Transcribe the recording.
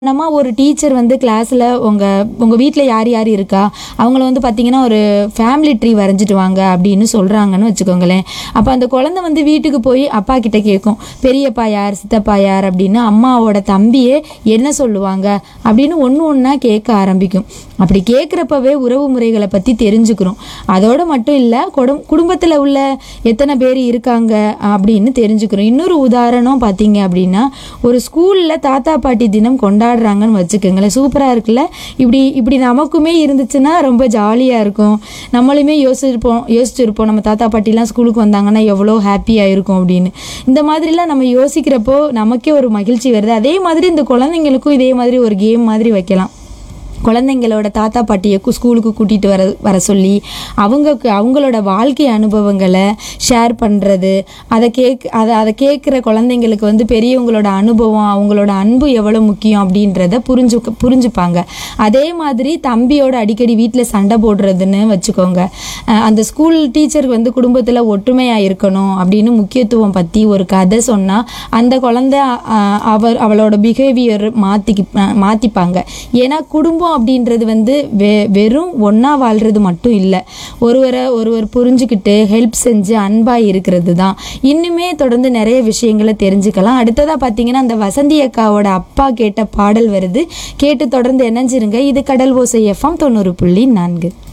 நம்ம ஒரு டீச்சர் வந்து கிளாஸில் உங்கள் உங்கள் வீட்டில் யார் யார் இருக்கா அவங்கள வந்து பார்த்தீங்கன்னா ஒரு ஃபேமிலி ட்ரீ வரைஞ்சிட்டு வாங்க அப்படின்னு சொல்கிறாங்கன்னு வச்சுக்கோங்களேன் அப்போ அந்த குழந்தை வந்து வீட்டுக்கு போய் அப்பா கிட்ட கேட்கும் பெரியப்பா யார் சித்தப்பா யார் அப்படின்னு அம்மாவோட தம்பியே என்ன சொல்லுவாங்க அப்படின்னு ஒன்று ஒன்றா கேட்க ஆரம்பிக்கும் அப்படி கேட்குறப்பவே உறவு முறைகளை பற்றி தெரிஞ்சுக்கிறோம் அதோட மட்டும் இல்லை குடும் குடும்பத்தில் உள்ள எத்தனை பேர் இருக்காங்க அப்படின்னு தெரிஞ்சுக்கிறோம் இன்னொரு உதாரணம் பார்த்தீங்க அப்படின்னா ஒரு ஸ்கூலில் தாத்தா பாட்டி தினம் கொண்டாடுறாங்கன்னு வச்சுக்கோங்களேன் சூப்பராக இருக்குல்ல இப்படி இப்படி நமக்குமே இருந்துச்சுன்னா ரொம்ப ஜாலியாக இருக்கும் நம்மளுமே யோசிச்சிருப்போம் யோசிச்சிருப்போம் நம்ம தாத்தா பாட்டிலாம் ஸ்கூலுக்கு வந்தாங்கன்னா எவ்வளோ ஹாப்பியாக இருக்கும் அப்படின்னு இந்த மாதிரிலாம் நம்ம யோசிக்கிறப்போ நமக்கே ஒரு மகிழ்ச்சி வருது அதே மாதிரி இந்த குழந்தைங்களுக்கும் இதே மாதிரி ஒரு கேம் மாதிரி வைக்கலாம் குழந்தைங்களோட தாத்தா பாட்டியை கு- ஸ்கூலுக்கு கூட்டிகிட்டு வர வர சொல்லி அவங்க அவங்களோட வாழ்க்கை அனுபவங்களை ஷேர் பண்ணுறது அதை கேக் அதை அதை கேட்குற குழந்தைங்களுக்கு வந்து பெரியவங்களோட அனுபவம் அவங்களோட அன்பு எவ்வளோ முக்கியம் அப்படின்றத புரிஞ்சு புரிஞ்சுப்பாங்க அதே மாதிரி தம்பியோட அடிக்கடி வீட்டில் சண்டை போடுறதுன்னு வச்சுக்கோங்க அஹ் அந்த ஸ்கூல் டீச்சர் வந்து குடும்பத்தில் ஒற்றுமையாக இருக்கணும் அப்படின்னு முக்கியத்துவம் பற்றி ஒரு கதை சொன்னால் அந்த குழந்தை அஹ், அவர் அவளோட பிஹேவியர் மாற்றி மாற்றிப்பாங்க ஏன்னா குடும்பம் அப்படின்றது வந்து வெ வெறும் ஒன்றா வாழ்கிறது மட்டும் இல்லை ஒருவரை ஒருவர் புரிஞ்சுக்கிட்டு ஹெல்ப் செஞ்சு அன்பாக இருக்கிறது தான் இன்னுமே தொடர்ந்து நிறைய விஷயங்களை தெரிஞ்சுக்கலாம் அடுத்ததாக பார்த்தீங்கன்னா அந்த வசந்தி அக்காவோட அப்பா கேட்ட பாடல் வருது கேட்டு தொடர்ந்து இணைஞ்சிருங்க இது கடல் ஓசை எஃப்எம் தொண்ணூறு புள்ளி நான்கு